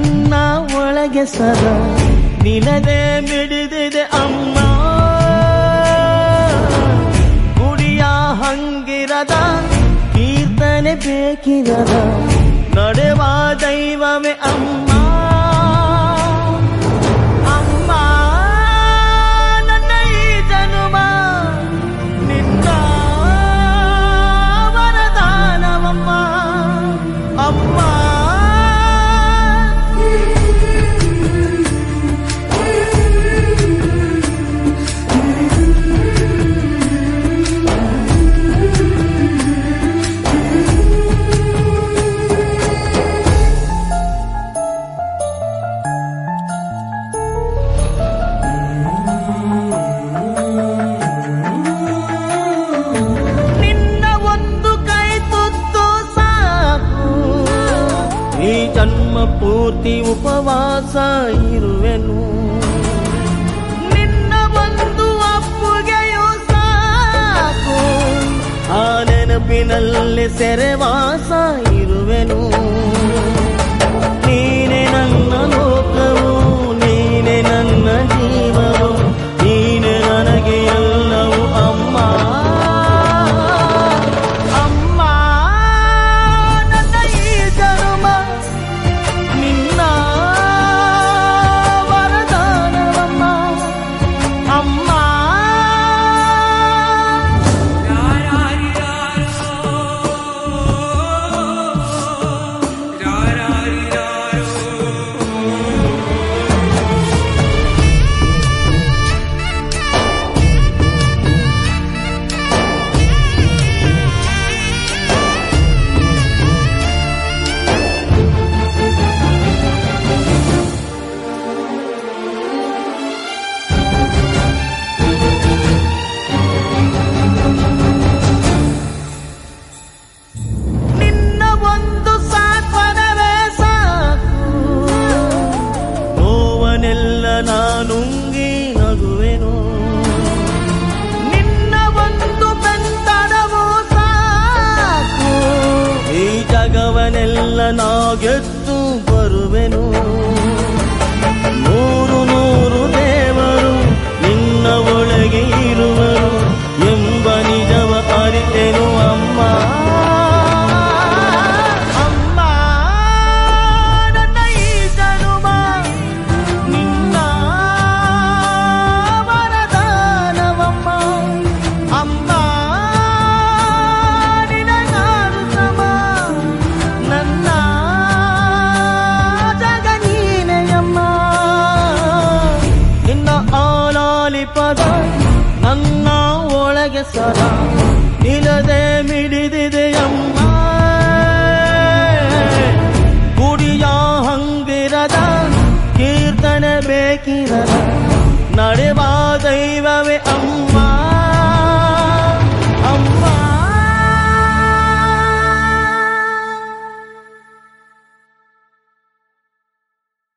ನನ್ನ ಒಳಗೆ ಸದಾ ನಿನದೇ ಮಿಡಿದಿದೆ ಅಮ್ಮ ಗುಡಿಯ ಹಂಗಿರದ ಕೀರ್ತನೆ ಬೇಕಿರದ ನಡೆವ ದೈವವೇ ಅಮ್ಮ ಅಮ್ಮ ನನ್ನ ಈ ಜನುಮ ನಿನ್ನ ವರದಾನವಮ್ಮ ಅಮ್ಮ ನಿನ್ನ ಒಂದು ಕೈ ತುತ್ತು ಸಾಕು ಈ ಜನ್ಮ ಪೂರ್ತಿ ಉಪವಾಸ ಇರುವೆನು ನಿನ್ನ ಒಂದು ಅಪ್ಪುಗೆಯೂ ಸಾಕು ಆ ನೆನಪಿನಲ್ಲಿ ಸೆರೆವಾಸ ಇರುವೆನು ನೀನೆ ನನ್ನ ಲೋಕವು ನೀನೆ ನನ್ನ ಜೀವವು ನೀನೆ ನನಗೆ ಎಲ್ಲವೂ ಅಮ್ಮ ಅಮ್ಮ ನನ್ನ ಈ ಜನುಮ ನಿನ್ನ ವರದಾನವಮ್ಮ ಅಮ್ಮ ನಿನ್ನ ಒಂದು ಸಾತ್ವನವೇ ಸಾಕು ನೋವನೆಲ್ಲ ನಾನುಂಗಿ ನಗುವೆನು ನಿನ್ನ ಒಂದು ಬೆಂತನವೂ ಸಾಕು ಈ ಜಗವನೆಲ್ಲ ನಾ ಗೆದ್ದು ಬರುವೆನು ನೂರು ನೂರು ದೇವರು ನಿನ್ನ ಒಳಗೆ ಇರುವರು ಎಂಬ ನಿಜವ ಅರಿತೆನು ಅಮ್ಮ ಅಮ್ಮ ನನ್ನ ಈ ಜನುಮ ನಿನ್ನ ವರದಾನವಮ್ಮ ಅಮ್ಮ ನಿನಗಾರು ಸಮ ನನ್ನ ಜಗ ನೀನೆಯಮ್ಮ ನಿನ್ನ ಆಲಾಲಿಪದ ನನ್ನ ಒಳಗೆ ಸದಾ ನಿನದೇ ಮಿಡಿದಿದೆಯಮ್ಮ ಗುಡಿಯ ಹಂಗಿರದ ಕೀರ್ತನೆ ಬೇಕಿರದ ನಡೆವ ದೈವವೇ ಅಮ್ಮ